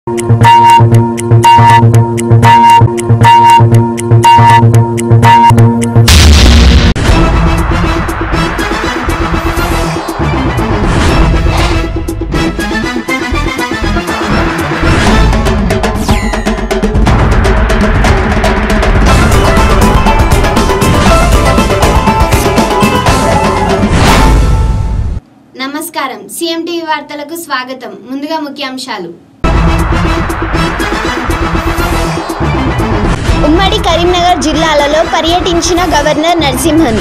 నమస్కారం CM TV వార్తలకు స్వాగతం ముందుగా ముఖ్యాంశాలు ఉమ్మడి కరీంనగర్ జిల్లాలలో పర్యటించిన గవర్నర్ నరసింహన్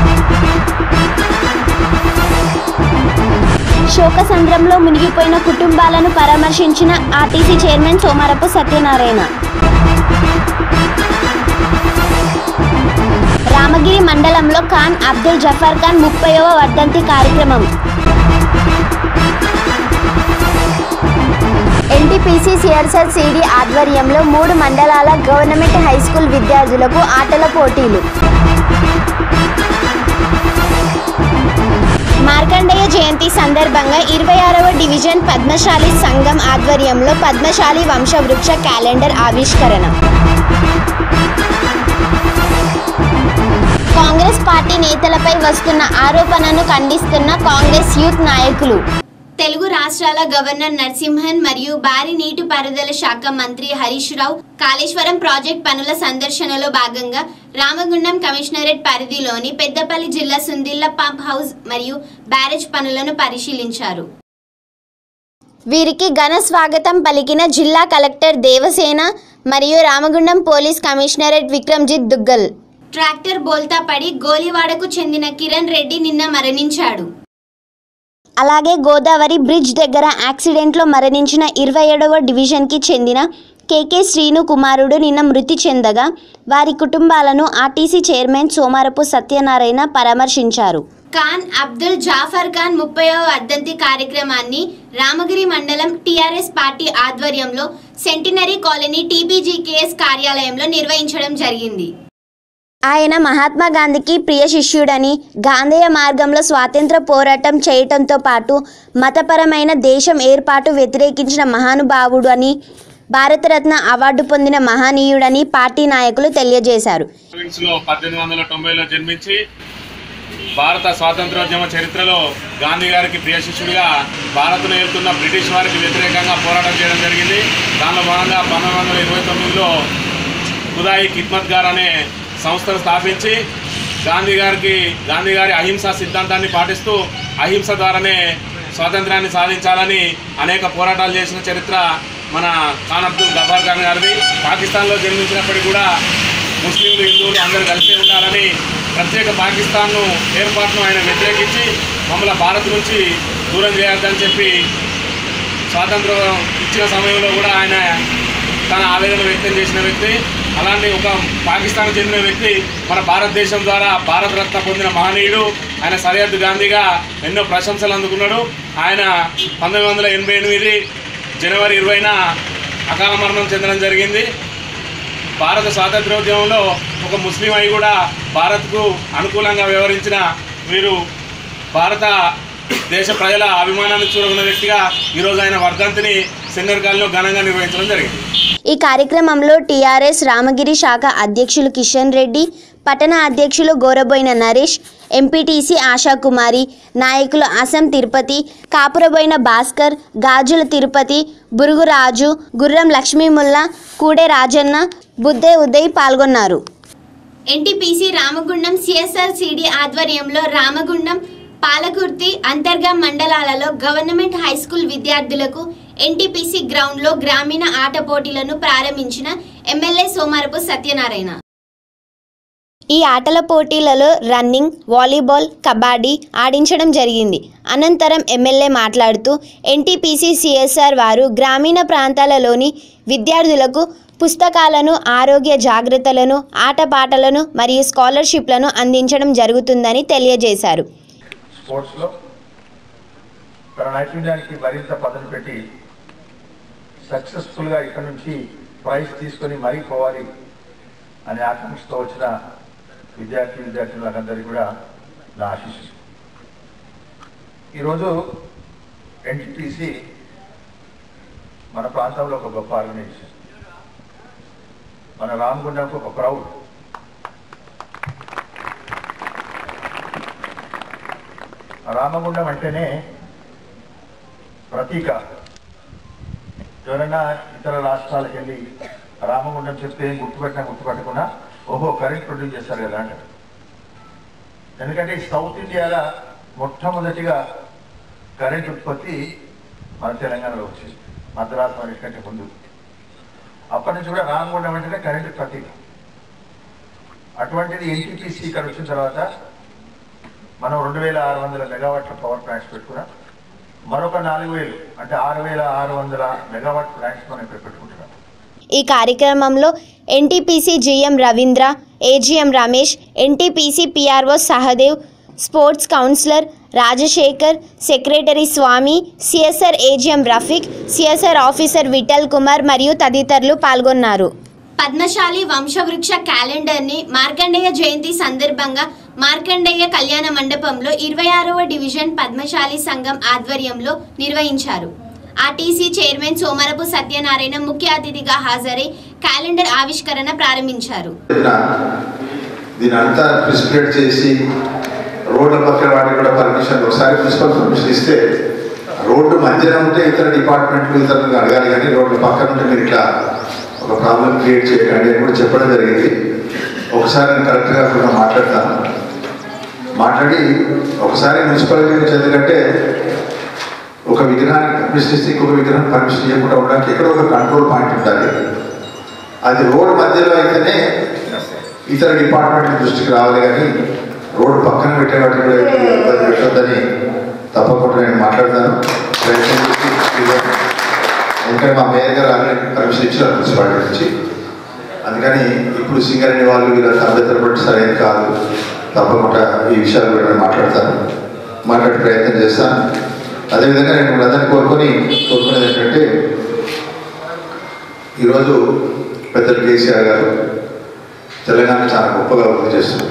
శోకసంద్రంలో మునిగిపోయిన కుటుంబాలను పరామర్శించిన ఆర్టీసీ చైర్మన్ సోమారపు సత్యనారాయణ రామగిరి మండలంలో ఖాన్ అబ్దుల్ జఫర్ ఖాన్ ముప్పైవ వర్ధంతి కార్యక్రమం ఎన్టీపీసీ సిఆర్సర్ సిడి ఆధ్వర్యంలో మూడు మండలాల గవర్నమెంట్ హై స్కూల్ విద్యార్థులకు ఆటల పోటీలు మార్కండేయ జయంతి సందర్భంగా ఇరవై ఆరవ డివిజన్ పద్మశాలి సంఘం ఆధ్వర్యంలో పద్మశాలి వంశవృక్ష క్యాలెండర్ ఆవిష్కరణ కాంగ్రెస్ పార్టీ నేతలపై వస్తున్న ఆరోపణను ఖండిస్తున్న కాంగ్రెస్ యూత్ నాయకులు తెలుగు రాష్ట్రాల గవర్నర్ నరసింహన్ మరియు భారీ నీటిపారుదల శాఖ మంత్రి హరీష్ రావు కాళేశ్వరం ప్రాజెక్ట్ పనుల సందర్శనలో భాగంగా రామగుండం కమిషనరేట్ పరిధిలోని పెద్దపల్లి జిల్లా సుందిల్ల పంప్ హౌస్ మరియు బ్యారేజ్ పనులను పరిశీలించారు వీరికి ఘన స్వాగతం పలికిన జిల్లా కలెక్టర్ దేవసేన మరియు Ramagundam police commissionerate Vikramjit Duggal tractor బోల్తా పడి గోలివాడకు చెందిన కిరణ్ రెడ్డి నిన్న మరణించాడు అలాగే గోదావరి బ్రిడ్జ్ దగ్గర యాక్సిడెంట్లో మరణించిన ఇరవై ఏడవ డివిజన్కి చెందిన కేకే శ్రీను కుమారుడు నిన్న మృతి చెందగా వారి కుటుంబాలను ఆర్టీసీ చైర్మన్ సోమారపు సత్యనారాయణ పరామర్శించారు ఖాన్ అబ్దుల్ జాఫర్ ఖాన్ ముప్పైవ వర్ధంతి కార్యక్రమాన్ని రామగిరి మండలం టీఆర్ఎస్ పార్టీ ఆధ్వర్యంలో సెంటినరీ కాలనీ టీబీజీకేఎస్ కార్యాలయంలో నిర్వహించడం జరిగింది ఆయన మహాత్మా గాంధీకి ప్రియ శిష్యుడని గాంధేయ మార్గంలో స్వాతంత్ర పోరాటం చేయటంతో పాటు మతపరమైన దేశం ఏర్పాటు వ్యతిరేకించిన మహానుభావుడు అని భారతరత్న అవార్డు పొందిన మహనీయుడని పార్టీ నాయకులు తెలియజేశారు లో పద్దెనిమిది వందల తొంభైలో జన్మించి భారత స్వాతంత్రోద్యమ చరిత్రలో గాంధీ గారికి ప్రియ శిష్యుడిగా భారత్ను వెళ్తున్న బ్రిటిష్ వారికి వ్యతిరేకంగా పోరాటం చేయడం జరిగింది దానిలో భాగంగా పంతొమ్మిది వందల ఇరవై తొమ్మిదిలో ఖుదాయి కిద్మత్ గార్ అనే సంస్థను స్థాపించి గాంధీ గారికి గాంధీ గారి అహింసా సిద్ధాంతాన్ని పాటిస్తూ అహింస ద్వారానే స్వాతంత్రాన్ని సాధించాలని అనేక పోరాటాలు చేసిన చరిత్ర మన ఖాన్ అబ్దుల్ గఫార్ ఖాన్ గారిది పాకిస్తాన్లో జన్మించినప్పటికీ కూడా ముస్లింలు హిందువులు అందరూ కలిసి ఉండాలని ప్రత్యేక పాకిస్తాన్ను ఏర్పాటును ఆయన వ్యతిరేకించి మమ్మల్ని భారత్ నుంచి దూరం చేయొద్దని చెప్పి స్వాతంత్రం ఇచ్చిన సమయంలో కూడా ఆయన తన ఆవేదన వ్యక్తం చేసిన వ్యక్తి అలాంటి ఒక పాకిస్తాన్ చెందిన వ్యక్తి మన భారతదేశం ద్వారా భారతరత్న పొందిన మహనీయుడు ఆయన సరిహద్దు గాంధీగా ఎన్నో ప్రశంసలు అందుకున్నాడు ఆయన పంతొమ్మిది వందల ఎనభై ఎనిమిది జనవరి ఇరవైన అకాల మరణం చెందడం జరిగింది భారత స్వాతంత్రోద్యమంలో ఒక ముస్లిం అయి కూడా భారత్కు అనుకూలంగా వ్యవహరించిన వీరు భారత దేశ ప్రజల అభిమానాన్ని చూరుకున్న వ్యక్తిగా ఈరోజు ఆయన వర్ధంతిని సెన్నర్ కాలనీలో ఘనంగా నిర్వహించడం జరిగింది ఈ కార్యక్రమంలో టీఆర్ఎస్ రామగిరి శాఖ అధ్యక్షులు కిషన్ రెడ్డి పట్టణ అధ్యక్షులు గోరబోయిన నరేష్ ఎంపీటీసీ ఆశాకుమారి నాయకులు అసం తిరుపతి కాపురబోయిన భాస్కర్ గాజుల తిరుపతి బురుగురాజు గుర్రం లక్ష్మీముల్లా కూడే రాజన్న బుద్దే ఉదయ్ పాల్గొన్నారు ఎన్టీపీసీ రామగుండం సిఎస్ఆర్ సిడి ఆధ్వర్యంలో రామగుండం పాలకుర్తి అంతర్గా మండలాలలో గవర్నమెంట్ హై స్కూల్ విద్యార్థులకు ఎన్టీపీసీ గ్రౌండ్లో గ్రామీణ ఆట పోటీలను ప్రారంభించిన ఎమ్మెల్యే సోమారపు సత్యనారాయణ ఈ ఆటల పోటీలలో రన్నింగ్ వాలీబాల్ కబడ్డీ ఆడించడం జరిగింది అనంతరం ఎమ్మెల్యే మాట్లాడుతూ ఎన్టీపీసీ సిఎస్ఆర్ వారు గ్రామీణ ప్రాంతాలలోని విద్యార్థులకు పుస్తకాలను ఆరోగ్య జాగ్రత్తలను ఆటపాటలను మరియు స్కాలర్షిప్లను అందించడం జరుగుతుందని తెలియజేశారు స్పోర్ట్స్లో తన నైపుణ్యానికి మరింత పదును పెట్టి సక్సెస్ఫుల్గా ఇక్కడ నుంచి ప్రైజ్ తీసుకొని మరీ పోవాలి అనే ఆకాంక్షతో వచ్చిన విద్యార్థి విద్యార్థులందరికీ కూడా నా ఆశీస్సు ఈరోజు ఎన్టీటీసీ మన ప్రాంతంలో ఒక గొప్ప ఆర్గనైజేషన్ మన రామగుండంకు ఒక ప్రౌడ్ రామగుండం అంటేనే ప్రతీక ఎవరైనా ఇతర రాష్ట్రాలకు వెళ్ళి రామగుండం చెప్తే ఏం గుర్తుపెట్టినా గుర్తుపెట్టకుండా ఓహో కరెంట్ ప్రొడ్యూస్ చేస్తారు కదా అంటారు ఎందుకంటే ఈ సౌత్ ఇండియాలో మొట్టమొదటిగా కరెంట్ ఉత్పత్తి మన తెలంగాణలో వచ్చింది మద్రాసు అన్నిటికంటే ముందు అప్పటి నుంచి కూడా రామగుండం అంటేనే కరెంట్ ప్రతీక అటువంటిది ఎన్టీపీసీ ఇక్కడ వచ్చిన తర్వాత మనం రెండు వేల ఆరు వందల మెగావాట్ల పవర్ ప్లాంట్స్ పెట్టుకున్నాం మరొక నాలుగు వేలు అంటే ఆరు వేల ఆరు వందల మెగావాట్ ప్లాంట్స్ మనం ఇక్కడ పెట్టుకుంటున్నాం ఈ కార్యక్రమంలో NTPC GM Ravindra AGM Ramesh NTPC PRO Sahadev sports councillor Rajasekhar secretary Swamy CSR AGM Rafiq CSR officer Vittal Kumar మరియు తదితరులు పాల్గొన్నారు పద్మశాలి వంశవృక్ష క్యాలెండర్ ని మార్కండేయ జయంతి సందర్భంగా మార్కండేయ కళ్యాణ మండపంలో ఇరవై ఆరవ డివిజన్ పద్మశాలి సంఘం ఆధ్వర్యంలో నిర్వహించారు ఆర్టీసీ చైర్మన్ సోమరపు సత్యనారాయణ ముఖ్య అతిథిగా హాజరై క్యాలెండర్ ఆవిష్కరణ ప్రారంభించారు చెప్పిన దీని అంతా ప్రిస్క్రైబ్ చేసి రోడ్ల పక్కన వాటికి కూడా పర్మిషన్ ఒకసారి మున్సిపల్ పర్మిషన్ ఇస్తే రోడ్డు మధ్యన ఉంటే ఇతర డిపార్ట్మెంట్లు ఇతరులను అడగాలి కానీ రోడ్ల పక్కన ఉంటే మీరు ఇట్లా ఒక ప్రాబ్లం క్రియేట్ చేయకండి అని కూడా చెప్పడం జరిగింది ఒకసారి నేను కరెక్ట్గా కూడా మాట్లాడతాను మాట్లాడి ఒకసారి మున్సిపాలిటీ నుంచి ఎందుకంటే ఒక విగ్రహానికి పర్మిషన్ ఇస్తే ఇంకొక విగ్రహం పర్మిషన్ ఇవ్వకుండా ఉండడానికి ఎక్కడ ఒక కంట్రోల్ పాయింట్ ఉండాలి అది రోడ్డు మధ్యలో అయితేనే ఇతర డిపార్ట్మెంట్ దృష్టికి రావాలి కానీ రోడ్డు పక్కన పెట్టే వాటికి కూడా ఇబ్బంది పెట్టొద్దని తప్పకుండా నేను మాట్లాడతాను ప్రయత్నం చేసి ఇవ్వండి. ఎందుకంటే మా మేయర్ గారు ఆల్రెడీ పర్మిషన్ ఇచ్చారు మున్సిపాలిటీ నుంచి అందుకని ఇప్పుడు సింగరేణి వాళ్ళు వీళ్ళ అభ్యర్థులు బట్టి సరైన కాదు తప్పకుండా ఈ విషయాలు కూడా నేను మాట్లాడతాను మాట్లాడే ప్రయత్నం చేస్తాను అదేవిధంగా నేను మిమ్మల్ని కోరుకొని కోరుకునేది ఏంటంటే ఈరోజు పెద్దలు కేసీఆర్ గారు తెలంగాణ చాలా గొప్పగా అభివృద్ధి చేస్తున్నారు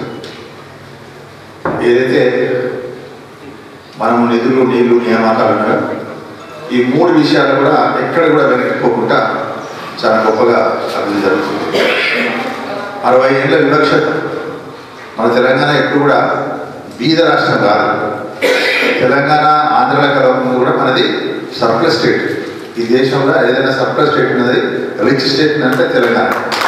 ఏదైతే మనము నిధులు నీళ్లు నియామకాలు ఉన్నాయో ఈ మూడు విషయాలు కూడా ఎక్కడ కూడా వెనక్కిపోకుండా చాలా గొప్పగా అభివృద్ధి జరుగుతుంది అరవై ఏళ్ళ వివక్షత మన తెలంగాణ ఎప్పుడు కూడా బీద రాష్ట్రం కాదు తెలంగాణ ఆంధ్రలో కలవకుండా కూడా మనది సర్ప్లస్ స్టేట్ ఈ దేశంలో ఏదైనా సర్ప్లస్ స్టేట్ ఉన్నది రిచ్ స్టేట్ అంటే తెలంగాణ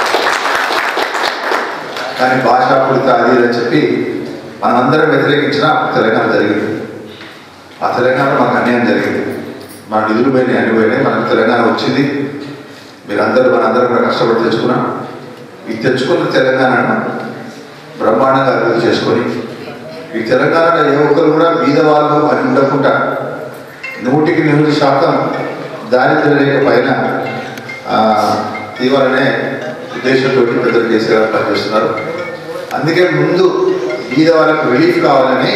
కానీ భాషాపూరిత అది ఇది అని చెప్పి మనమందరం వ్యతిరేకించిన తెలంగాణ జరిగింది ఆ తెలంగాణ మనకు అన్యాయం జరిగింది మన నిధులు పోయినాయి అన్ని పోయినాయి మనకు తెలంగాణ వచ్చింది మీరందరూ మనందరం కూడా కష్టపడి తెచ్చుకున్నాం ఈ తెచ్చుకున్న తెలంగాణను బ్రహ్మాండంగా అభివృద్ధి చేసుకొని ఈ తెలంగాణలో ఏ ఒక్కరు కూడా బీదవాళ్ళు అని ఉండకుండా నూటికి నూరు శాతం దారిద్ర్య రేఖ పైన ఆ, తీవాలనే ఉద్దేశంతో పెద్దలు కేసీఆర్ పనిచేస్తున్నారు అందుకే ముందు బీద వాళ్ళకు రిలీఫ్ కావాలని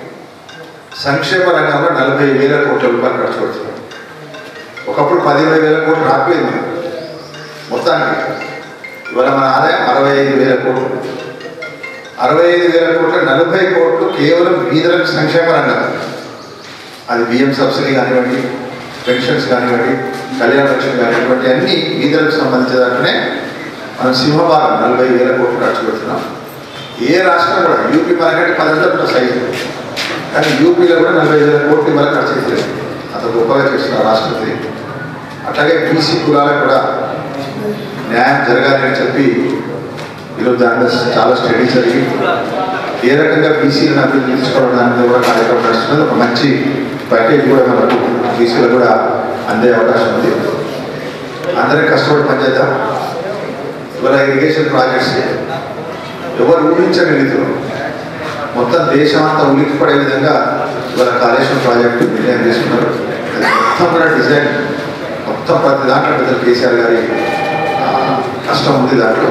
సంక్షేమ రంగంలో నలభై వేల కోట్ల రూపాయలు ఖర్చు పెడుతున్నారు ఒకప్పుడు పదిహేను వేల కోట్లు రాకపోయింది మనకు. మొత్తానికి ఇవాళ మన ఆదాయం అరవై ఐదు వేల కోట్లు అరవై ఐదు వేల కోట్ల నలభై కోట్లు కేవలం బీదలకు సంక్షేమ రంగం అది బియ్యం సబ్సిడీ కానివ్వండి పెన్షన్స్ కానివ్వండి కళ్యాణ లక్ష్మి కానివ్వండి అన్ని బీదలకు సంబంధించిన దాంట్లోనే మనం సింహభాగం నలభై వేల కోట్లు ఖర్చు పెడుతున్నాం ఏ రాష్ట్రం కూడా యూపీ మనకంటే పదంతా సైజు కానీ యూపీలో కూడా నలభై వేల కోట్లు ఇవాళ ఖర్చు అవుతుంది అంత గొప్పగా చేసిన రాష్ట్రపతి అట్లాగే బీసీ కులాలకు కూడా న్యాయం జరగాలని చెప్పి ఈరోజు దాని మీద చాలా స్టడీ జరిగి ఏ రకంగా బీసీలను అభివృద్ధి తీసుకోవడం దాని మీద కూడా కార్యక్రమం నడుస్తున్నది ఒక మంచి ప్యాకేజ్ కూడా మనకు బీసీలో కూడా అందే అవకాశం ఉంది అందరం కష్టపడి పనిచేద్దాం ఇవాళ ఇరిగేషన్ ప్రాజెక్ట్స్ ఎవరు ఊహించని రీతిలో మొత్తం దేశం అంతా ఉలిక్కిపడే విధంగా ఇవాళ కాళేశ్వరం ప్రాజెక్టు నిర్ణయం తీసుకున్నారు అది మొత్తం కూడా డిజైన్ మొత్తం ప్రతి దాంట్లో పెద్దలు కేసీఆర్ గారి ఆ, కష్టం ఉంది దాంట్లో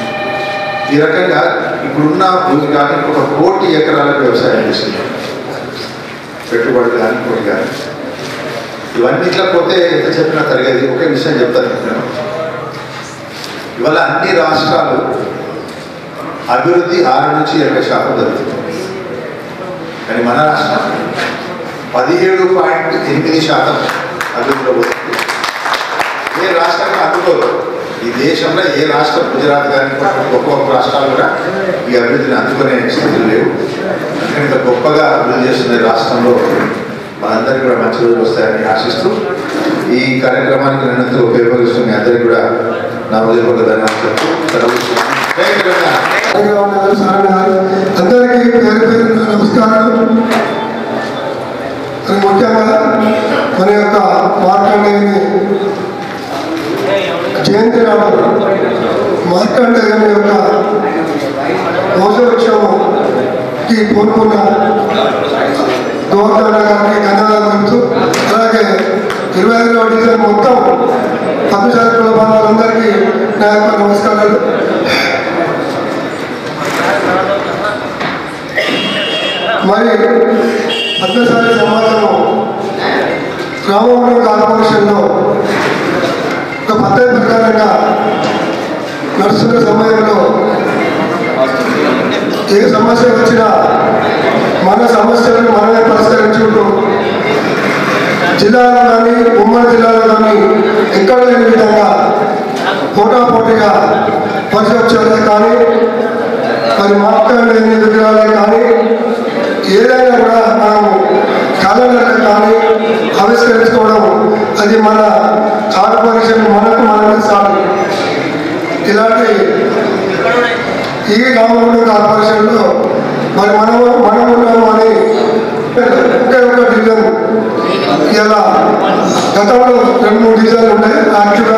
ఈ రకంగా ఇప్పుడున్న భూమి కానీ ఇంకొక కోటి ఎకరాలకు వ్యవసాయం చేస్తుంది పెట్టుబడులు కానీ కోటి కానీ ఇవన్నీ ఇట్లా పోతే ఎంత చెప్పినా తరగది ఒకే విషయం చెప్తాను నేను ఇవాళ అన్ని రాష్ట్రాలు అభివృద్ధి ఆరు నుంచి ఇరవై శాతం జరుగుతుంది కానీ మన రాష్ట్రం పదిహేడు పాయింట్ ఎనిమిది శాతం అభివృద్ధిలో పోతుంది ఏ రాష్ట్రంలో అందుకోదు ఈ దేశంలో ఏ రాష్ట్రం గుజరాత్ కానీ గొప్ప గొప్ప రాష్ట్రాలు కూడా ఈ అభివృద్ధిని అందుకునే స్థితిలో లేవు అందుకని ఇంత గొప్పగా అభివృద్ధి చేస్తున్న ఈ రాష్ట్రంలో మనందరికీ కూడా మంచి రోజులు వస్తాయని ఆశిస్తూ ఈ కార్యక్రమానికి నన్నంతా ఉపయోగిస్తున్న మీ అందరికీ కూడా నా హృదయపూర్వక ధన్యవాదాలు చెప్తూ సెలవు తీసుకున్నాను. జై తెలంగాణ అందరికీ పేరు పేరు నమస్కారాలు మరి ముఖ్యంగా మన యొక్క మార్కండేయుని జయంతి నాడు మార్కండేయుని యొక్క మోసవృక్షముకి కోరుకున్న గోవర్ధన గారికి ధన్యవాదాలు చెప్తూ అలాగే ఇరవై ఐదవ డివిజన్ మొత్తం పద్మశాలి కుల బాంధవులందరికీ నా యొక్క నమస్కారాలు మరి పద్మశాలి సమాజము రామవరం కార్పొరేషన్లో ఒక పద్ధతి ప్రకారంగా నడుస్తున్న సమయంలో ఏ సమస్య వచ్చినా మన సమస్యలను మనమే పరిష్కరించుకుంటూ జిల్లాలో కానీ ఉమ్మడి జిల్లాలో కానీ ఎక్కడ లేని విధంగా పోటాపోటీగా పరిశోధన కానీ మరి మాట్లాడే విగ్రహాలే కానీ ఏదైనా కూడా మనము క్యాలెండర్లు కానీ ఆవిష్కరించుకోవడం అది మన కార్పొరేషన్ మనకు మనమే సాగు ఇలాంటి ఈ రామగుండం కార్పొరేషన్లో మరి మనము మనం ఉన్నాము అని ఒకే ఒక డివిజన్ ఇలా గతంలో రెండు మూడు డివిజన్లు ఉన్నాయి యాక్చువల్గా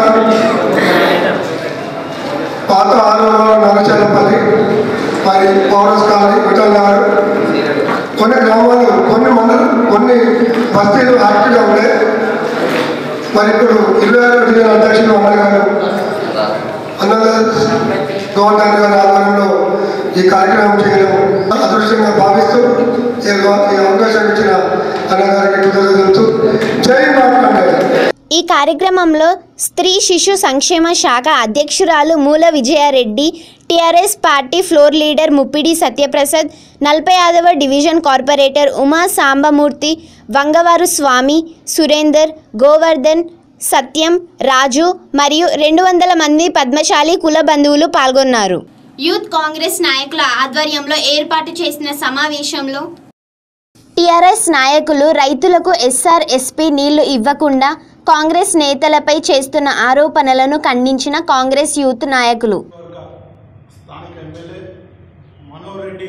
పాత ఆరోగ్య నగచలపల్లి మరి పౌరస్ కాలనీ విఠల్ గారు కొన్ని గ్రామాలు కొన్ని మండలం కొన్ని బస్తీలు యాక్టివ్గా ఉండే మరి ఇప్పుడు ఇరవై ఆరో డివిజన్ అధ్యక్షులు అన్నారు గారు అన్నదాస్ గవర్నర్ గారి ఆధ్వర్యంలో ఈ కార్యక్రమం చేయడం అదృష్టంగా భావిస్తూ ఈ ఈ అవకాశం ఇచ్చిన అన్నగారికి కృతజ్ఞతలు జై మార్కండేయ ఈ కార్యక్రమంలో స్త్రీ శిశు సంక్షేమ శాఖ అధ్యక్షురాలు Moola Vijaya Reddy TRS party floor leader Muppidi Satyaprasad నలభై ఐదవ డివిజన్ కార్పొరేటర్ ఉమా సాంబమూర్తి వంగవారు స్వామి సురేందర్ గోవర్ధన్ సత్యం రాజు మరియు రెండు వందల మంది పద్మశాలి కుల బంధువులు పాల్గొన్నారు యూత్ కాంగ్రెస్ నాయకుల ఆధ్వర్యంలో ఏర్పాటు చేసిన సమావేశంలో టీఆర్ఎస్ నాయకులు రైతులకు ఎస్ఆర్ ఎస్పీ నీళ్లు ఇవ్వకుండా కాంగ్రెస్ నేతలపై చేస్తున్న ఆరోపణలను ఖండించిన కాంగ్రెస్ యూత్ నాయకులు వర్గ స్థానిక ఎమ్మెల్యే మనోహర్ రెడ్డి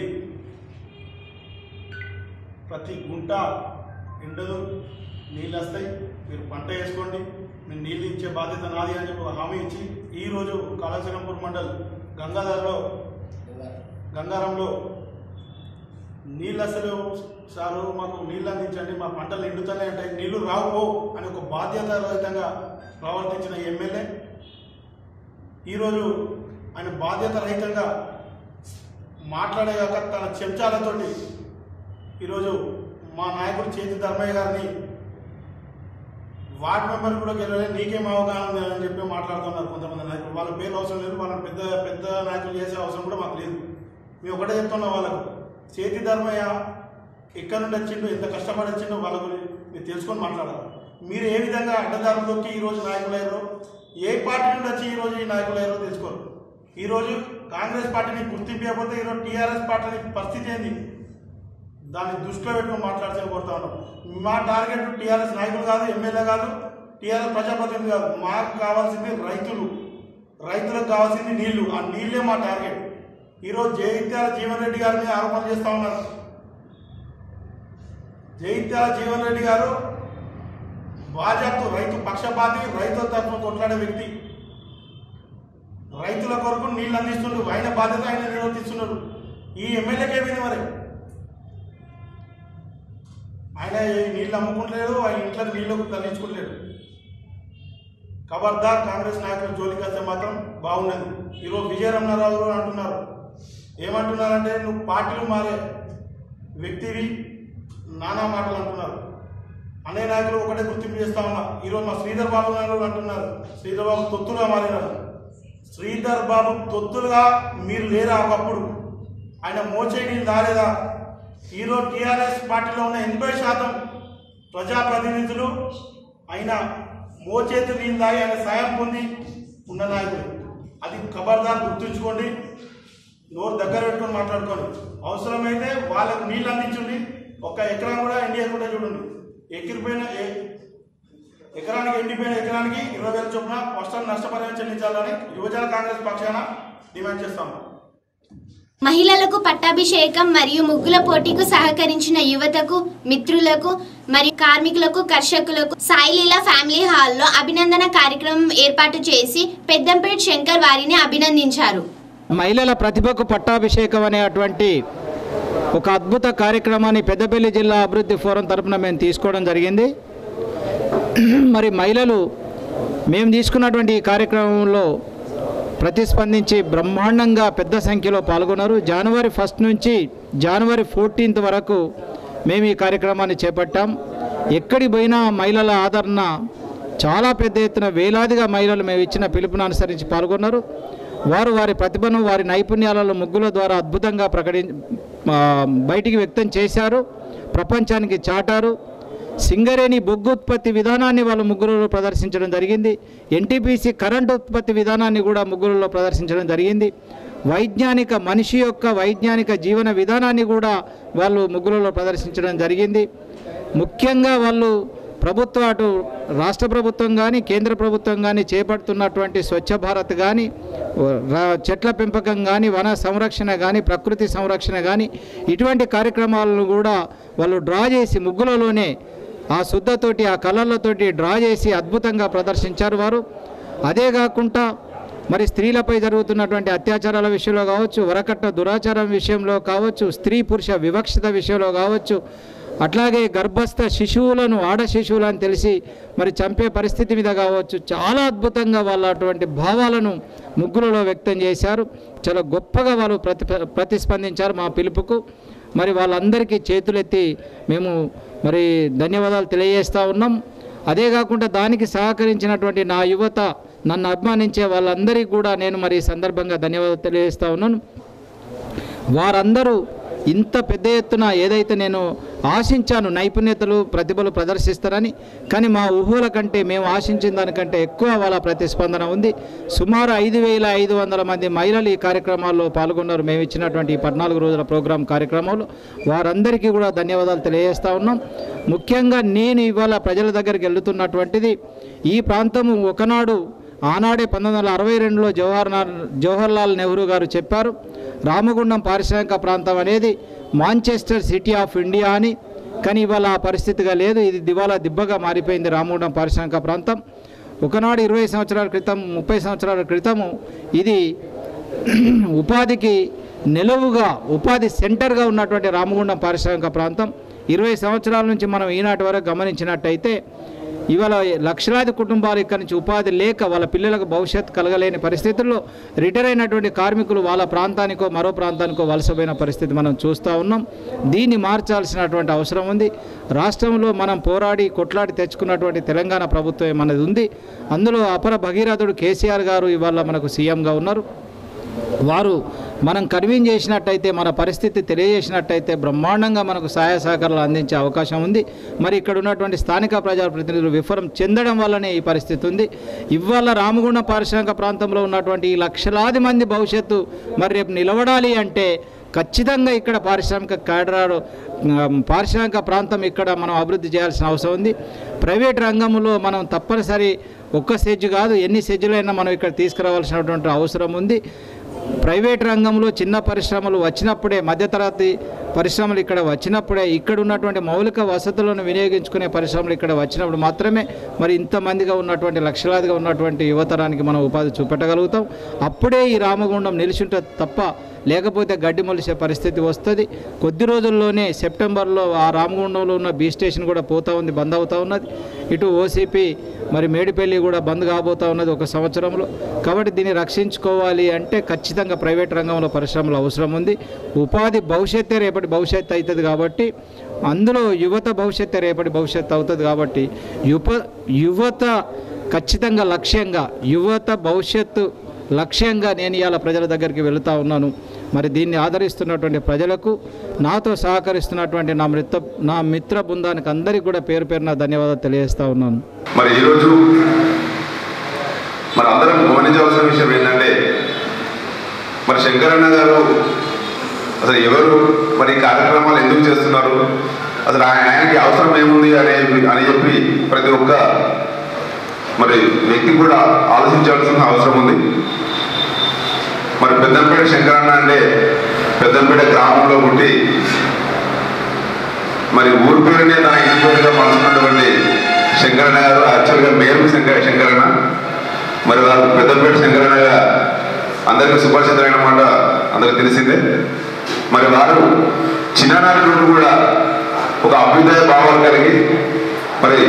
ప్రతి గుంట ఎండదు నీళ్ళు వస్తాయి మీరు పంట వేసుకోండి మీరు నీళ్ళు ఇచ్చే బాధ్యత నాది అని చెప్పి ఒక హామీ ఇచ్చి ఈరోజు కాళేశ్వరంపూర్ మండల్ గంగాధర్లో గంగారంలో నీళ్ళు అసలు సారు మాకు నీళ్ళు అందించండి మా పంటలు ఎండుతూనే ఉంటాయి నీళ్లు రావు అని ఒక బాధ్యతారహితంగా ప్రవర్తించిన ఎమ్మెల్యే ఈరోజు ఆయన బాధ్యత రహితంగా మాట్లాడేగాక తన చెంచాలతోటి ఈరోజు మా నాయకుడు చేతి ధర్మయ్య గారిని వార్డ్ మెంబర్ కూడా గెలవలే నీకేం అవగాహన ఉంది అని చెప్పి మాట్లాడుతున్నారు కొంతమంది నాయకులు వాళ్ళ పేరు అవసరం లేదు వాళ్ళ పెద్ద పెద్ద నాయకులు చేసే అవసరం కూడా మాకు లేదు మేము ఒకటే చెప్తున్నాం వాళ్ళకు చేతి ధర్మయ్య ఎక్కడి నుండి వచ్చిండో ఎంత కష్టపడి వచ్చిండో వాళ్ళ గురించి మీరు తెలుసుకొని మాట్లాడాలి మీరు ఏ విధంగా అడ్డదారులకి ఈరోజు నాయకులయ్యారో ఏ పార్టీ నుండి వచ్చి ఈరోజు ఈ నాయకులయ్యారో తెలుసుకోరు ఈరోజు కాంగ్రెస్ పార్టీని గుర్తింపు ఇవ్వకపోతే ఈరోజు టీఆర్ఎస్ పార్టీ పరిస్థితి ఏంది దాన్ని దృష్టిలో పెట్టుకుని మాట్లాడితే కోరుతా ఉన్నాం మా టార్గెట్ టీఆర్ఎస్ నాయకులు కాదు ఎమ్మెల్యే కాదు టీఆర్ఎస్ ప్రజాప్రతినిధి కాదు మాకు కావాల్సింది రైతులు రైతులకు కావాల్సింది నీళ్లు ఆ నీళ్ళే మా టార్గెట్ ఈరోజు జగిత్యాల జీవన్ రెడ్డి గారి మీద ఆరోపణ చేస్తా ఉన్నారు జగిత్యాల జీవన్ రెడ్డి గారు బాజాప్తు రైతు పక్షపాతి రైతుల తరఫున కొట్లాడే వ్యక్తి రైతుల కొరకు నీళ్ళు అందిస్తుండ్రు ఆయన బాధ్యత ఆయన నిర్వర్తిస్తున్నారు ఈ ఎమ్మెల్యేకి ఏమైంది మరి ఆయన ఈ నీళ్ళు అమ్ముకుంటలేడు ఆయన ఇంట్లో నీళ్ళు తరలించుకుంటలేడు ఖబర్దార్ కాంగ్రెస్ నాయకులు జోలికి వస్తే మాత్రం బాగున్నది ఈరోజు విజయరమణారావు గారు అంటున్నారు ఏమంటున్నారంటే నువ్వు పార్టీలు మారే వ్యక్తివి నానా మాటలు అంటున్నారు అనే నాయకులు ఒకటే గుర్తింపు చేస్తా ఉన్నా ఈరోజు మా శ్రీధర్ బాబు గారు అంటున్నారు శ్రీధర్ బాబు తొత్తులుగా మారినారు శ్రీధర్ బాబు తొత్తులుగా మీరు లేరా ఒకప్పుడు ఆయన మోచేయని రాలేదా ఈరోజు టీఆర్ఎస్ పార్టీలో ఉన్న ఎనభై శాతం ప్రజాప్రతినిధులు ఆయన మోచేతి నీళ్ళు తాగి ఆయన సాయం పొంది ఉన్న నాయకుడు అది ఖబర్దార్ గుర్తుంచుకోండి నోరు దగ్గర పెట్టుకొని మాట్లాడుకోండి అవసరమైతే వాళ్ళకు నీళ్ళు అందించండి ఒక ఎకరం కూడా ఇండియా కూడా చూడండి ఎగిరిపోయిన ఎ- ఎకరానికి ఎండిపోయిన ఎకరానికి ఇరవై వేల చొప్పున వర్షాలు నష్టపరిహారం చెల్లించాలని యువజన కాంగ్రెస్ పక్షాన డిమాండ్ చేస్తాము మహిళలకు పట్టాభిషేకం మరియు ముగ్గుల పోటీకు సహకరించిన యువతకు మిత్రులకు మరియు కార్మికులకు కర్షకులకు సాయిలీల ఫ్యామిలీ హాల్లో అభినందన కార్యక్రమం ఏర్పాటు చేసి పెద్దంపేట్ శంకర్ వారిని అభినందించారు మహిళల ప్రతిభకు పట్టాభిషేకం అనేటువంటి ఒక అద్భుత కార్యక్రమాన్ని పెద్దపల్లి జిల్లా అభివృద్ధి ఫోరం తరపున మేము తీసుకోవడం జరిగింది మరి మహిళలు మేము తీసుకున్నటువంటి ఈ కార్యక్రమంలో ప్రతిస్పందించి బ్రహ్మాండంగా పెద్ద సంఖ్యలో పాల్గొన్నారు జనవరి ఫస్ట్ నుంచి జనవరి ఫోర్టీన్త్ వరకు మేము ఈ కార్యక్రమాన్ని చేపట్టాం ఎక్కడికి పోయినా మహిళల ఆదరణ చాలా పెద్ద ఎత్తున వేలాదిగా మహిళలు మేము ఇచ్చిన పిలుపును అనుసరించి పాల్గొన్నారు వారు వారి ప్రతిభను వారి నైపుణ్యాలలో ముగ్గుల ద్వారా అద్భుతంగా ప్రకటి ఆ, బయటికి వ్యక్తం చేశారు ప్రపంచానికి చాటారు సింగరేణి బొగ్గు ఉత్పత్తి విధానాన్ని వాళ్ళు ముగ్గురులో ప్రదర్శించడం జరిగింది ఎన్టీపీసీ కరెంట్ ఉత్పత్తి విధానాన్ని కూడా ముగ్గురులో ప్రదర్శించడం జరిగింది వైజ్ఞానిక మనిషి యొక్క వైజ్ఞానిక జీవన విధానాన్ని కూడా వాళ్ళు ముగ్గురులో ప్రదర్శించడం జరిగింది ముఖ్యంగా వాళ్ళు ప్రభుత్వ అటు రాష్ట్ర ప్రభుత్వం కానీ కేంద్ర ప్రభుత్వం కానీ చేపడుతున్నటువంటి స్వచ్ఛ భారత్ కానీ రా- చెట్ల పెంపకం కానీ వన సంరక్షణ కానీ ప్రకృతి సంరక్షణ కానీ ఇటువంటి కార్యక్రమాలను కూడా వాళ్ళు డ్రా చేసి ముగ్గులలోనే ఆ శుద్ధతోటి ఆ కలర్లతోటి డ్రా చేసి అద్భుతంగా ప్రదర్శించారు వారు అదే కాకుండా మరి స్త్రీలపై జరుగుతున్నటువంటి అత్యాచారాల విషయంలో కావచ్చు వరకట్న దురాచారం విషయంలో కావచ్చు స్త్రీ పురుష వివక్షత విషయంలో కావచ్చు అట్లాగే గర్భస్థ శిశువులను ఆడ శిశువులని తెలిసి మరి చంపే పరిస్థితి మీద కావచ్చు చాలా అద్భుతంగా వాళ్ళ అటువంటి భావాలను ముగ్గులలో వ్యక్తం చేశారు చాలా గొప్పగా వాళ్ళు ప్రతి ప్రతిస్పందించారు మా పిలుపుకు మరి వాళ్ళందరికీ చేతులెత్తి మేము మరి ధన్యవాదాలు తెలియజేస్తూ ఉన్నాం అదే కాకుండా దానికి సహకరించినటువంటి నా యువత నన్ను అభిమానించే వాళ్ళందరికీ కూడా నేను మరి ఈ సందర్భంగా ధన్యవాదాలు తెలియజేస్తూ ఉన్నాను వారందరూ ఇంత పెద్ద ఎత్తున ఏదైతే నేను ఆశించాను నైపుణ్యతలు ప్రతిభలు ప్రదర్శిస్తారని కానీ మా ఊహల కంటే మేము ఆశించిన దానికంటే ఎక్కువ వాళ్ళ ప్రతిస్పందన ఉంది సుమారు ఐదు వేల ఐదు వందల మంది మహిళలు ఈ కార్యక్రమాల్లో పాల్గొన్నారు మేము ఇచ్చినటువంటి ఈ పద్నాలుగు రోజుల ప్రోగ్రాం కార్యక్రమంలో వారందరికీ కూడా ధన్యవాదాలు తెలియజేస్తా ఉన్నాం ముఖ్యంగా నేను ఇవాళ ప్రజల దగ్గరికి వెళ్తున్నటువంటిది ఈ ప్రాంతము ఒకనాడు ఆనాడే పంతొమ్మిది వందల అరవై రెండులో జవహర్లాల్ జవహర్లాల్ నెహ్రూ గారు చెప్పారు రామగుండం పారిశ్రామిక ప్రాంతం అనేది మాంచెస్టర్ సిటీ ఆఫ్ ఇండియా అని కానీ ఇవాళ ఆ పరిస్థితిగా లేదు ఇది దివాలా దిబ్బగా మారిపోయింది రామగుండం పారిశ్రామిక ప్రాంతం ఒకనాడు ఇరవై సంవత్సరాల క్రితం ముప్పై సంవత్సరాల క్రితము ఇది ఉపాధికి నిలువుగా ఉపాధి సెంటర్గా ఉన్నటువంటి రామగుండం పారిశ్రామిక ప్రాంతం ఇరవై సంవత్సరాల నుంచి మనం ఈనాటి వరకు గమనించినట్టయితే ఇవాళ లక్షలాది కుటుంబాలు ఇక్కడి నుంచి ఉపాధి లేక వాళ్ళ పిల్లలకు భవిష్యత్తు కలగలేని పరిస్థితుల్లో రిటైర్ అయినటువంటి కార్మికులు వాళ్ళ ప్రాంతానికో మరో ప్రాంతానికో వలసపోయిన పరిస్థితి మనం చూస్తూ ఉన్నాం దీన్ని మార్చాల్సినటువంటి అవసరం ఉంది రాష్ట్రంలో మనం పోరాడి కొట్లాడి తెచ్చుకున్నటువంటి తెలంగాణ ప్రభుత్వం మనది ఉంది అందులో అపర భగీరథుడు కేసీఆర్ గారు ఇవాళ మనకు సీఎంగా ఉన్నారు వారు మనం కన్వీన్ చేసినట్టయితే మన పరిస్థితి తెలియజేసినట్టయితే బ్రహ్మాండంగా మనకు సహాయ సహకారాలు అందించే అవకాశం ఉంది మరి ఇక్కడ ఉన్నటువంటి స్థానిక ప్రజాప్రతినిధులు విఫలం చెందడం వల్లనే ఈ పరిస్థితి ఉంది ఇవాళ రామగుండం పారిశ్రామిక ప్రాంతంలో ఉన్నటువంటి ఈ లక్షలాది మంది భవిష్యత్తు మరి రేపు నిలబడాలి అంటే ఖచ్చితంగా ఇక్కడ పారిశ్రామిక కాడరాడు పారిశ్రామిక ప్రాంతం ఇక్కడ మనం అభివృద్ధి చేయాల్సిన అవసరం ఉంది ప్రైవేట్ రంగంలో మనం తప్పనిసరి ఒక్క సెజ్ కాదు ఎన్ని సెజ్జులైనా మనం ఇక్కడ తీసుకురావాల్సినటువంటి అవసరం ఉంది ప్రైవేట్ రంగంలో చిన్న పరిశ్రమలు వచ్చినప్పుడే మధ్యతరగతి పరిశ్రమలు ఇక్కడ వచ్చినప్పుడే ఇక్కడ ఉన్నటువంటి మౌలిక వసతులను వినియోగించుకునే పరిశ్రమలు ఇక్కడ వచ్చినప్పుడు మాత్రమే మరి ఇంతమందిగా ఉన్నటువంటి లక్షలాదిగా ఉన్నటువంటి యువతరానికి మనం ఉపాధి చూపెట్టగలుగుతాం అప్పుడే ఈ రామగుండం నిలిచుంటే తప్ప లేకపోతే గడ్డి మొలిసే పరిస్థితి వస్తుంది కొద్ది రోజుల్లోనే సెప్టెంబర్లో ఆ రామగుండంలో ఉన్న బీ స్టేషన్ కూడా పోతా ఉంది బంద్ అవుతా ఉన్నది ఇటు ఓసీపీ మరి మేడిపల్లి కూడా బంద్ కాబోతా ఉన్నది ఒక సంవత్సరంలో కాబట్టి దీన్ని రక్షించుకోవాలి అంటే ఖచ్చితంగా ప్రైవేట్ రంగంలో పరిశ్రమలు అవసరం ఉంది ఉపాధి భవిష్యత్తే రేపటి భవిష్యత్తు అవుతుంది కాబట్టి అందులో యువత భవిష్యత్తే రేపటి భవిష్యత్తు అవుతుంది కాబట్టి యువ యువత ఖచ్చితంగా లక్ష్యంగా యువత భవిష్యత్తు లక్ష్యంగా నేను ఇవాళ ప్రజల దగ్గరికి వెళుతూ ఉన్నాను మరి దీన్ని ఆదరిస్తున్నటువంటి ప్రజలకు నాతో సహకరిస్తున్నటువంటి నా మిత్ర నా మిత్ర బృందానికి అందరికీ కూడా పేరు పేరున ధన్యవాదాలు తెలియజేస్తా ఉన్నాను మరి ఈరోజు మరి అందరం గమనించవలసిన విషయం ఏంటంటే మరి శంకరన్న గారు అసలు ఎవరు మరి ఈ కార్యక్రమాలు ఎందుకు చేస్తున్నారు అసలు ఆయన- ఆయనకి అవసరం ఏముంది అనే అని చెప్పి ప్రతి ఒక్క మరి వ్యక్తి కూడా ఆలోచించాల్సిన అవసరం ఉంది మరి పెద్దంపేట శంకరన్న అంటే పెద్దంపేట గ్రామంలో పుట్టి మరి ఊరి పేరునే తన ఇంటి పేరుగా మలుచుకున్నటువంటి శంకరన్న గారు యాక్చువల్గా మేరు శంకర శంకరన్న మరి వారు పెద్దపేట శంకరన్నగా అందరికీ సుపరిచితమైన మాట అందరికీ తెలిసిందే మరి వారు చిన్ననాటి నుండి కూడా ఒక అభ్యుదయ భావాలు కలిగి మరి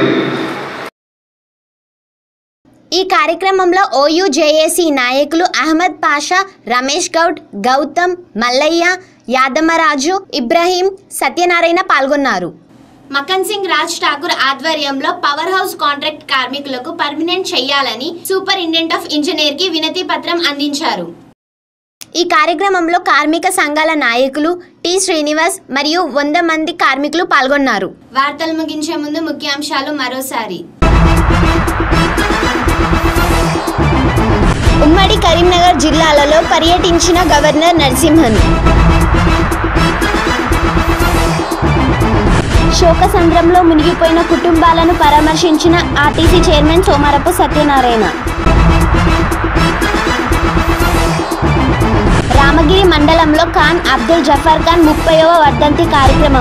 ఈ కార్యక్రమంలో ఓయూ జేఏసీ నాయకులు అహ్మద్ పాషా రమేష్ గౌడ్ గౌతమ్ మల్లయ్య యాదమ్మరాజు ఇబ్రహీం సత్యనారాయణ పాల్గొన్నారు మకన్ సింగ్ రాజ్ ఠాకూర్ ఆధ్వర్యంలో పవర్ హౌస్ కాంట్రాక్ట్ కార్మికులకు పర్మనెంట్ చేయాలని సూపరింటెండెంట్ ఆఫ్ ఇంజనీర్ కి వినతి పత్రం అందించారు ఈ కార్యక్రమంలో కార్మిక సంఘాల నాయకులు టి శ్రీనివాస్ మరియు వంద మంది కార్మికులు పాల్గొన్నారు వార్తలు ముగించే ముందు ముఖ్యాంశాలు మరోసారి ఉమ్మడి కరీంనగర్ జిల్లాలలో పర్యటించిన గవర్నర్ నరసింహన్ శోకసంద్రంలో మునిగిపోయిన కుటుంబాలను పరామర్శించిన ఆర్టీసీ చైర్మన్ సోమరపు సత్యనారాయణ రామగిరి మండలంలో ఖాన్ అబ్దుల్ జఫర్ ఖాన్ ముప్పైవ వర్ధంతి కార్యక్రమం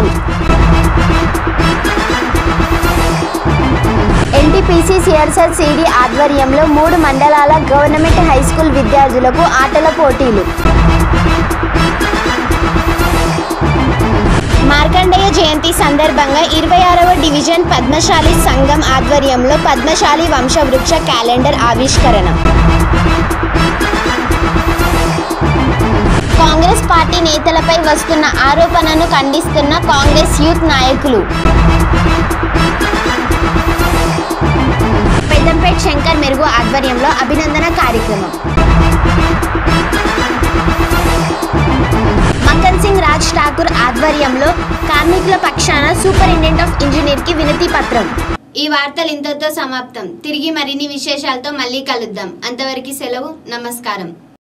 ఎన్టీపీసీ సిఆర్సెల్ సిడి ఆధ్వర్యంలో మూడు మండలాల గవర్నమెంట్ హై స్కూల్ విద్యార్థులకు ఆటల పోటీలు మార్కండేయ జయంతి సందర్భంగా ఇరవై ఆరవ డివిజన్ పద్మశాలి సంఘం ఆధ్వర్యంలో పద్మశాలి వంశవృక్ష క్యాలెండర్ ఆవిష్కరణ కాంగ్రెస్ పార్టీ నేతలపై వస్తున్న ఆరోపణను ఖండిస్తున్న కాంగ్రెస్ యూత్ నాయకులు పెద్దంపేట్ శంకర్ మెరుగు ఆధ్వర్యంలో అభినందన కార్యక్రమం మక్కన్ సింగ్ రాజ్ ఠాకూర్ ఆధ్వర్యంలో కార్మికుల పక్షాన సూపరింటెండెంట్ ఆఫ్ ఇంజనీర్ కి వినతి పత్రం ఈ వార్తలు ఇంతతో సమాప్తం తిరిగి మరిన్ని విశేషాలతో మళ్ళీ కలుద్దాం అంతవరకు సెలవు నమస్కారం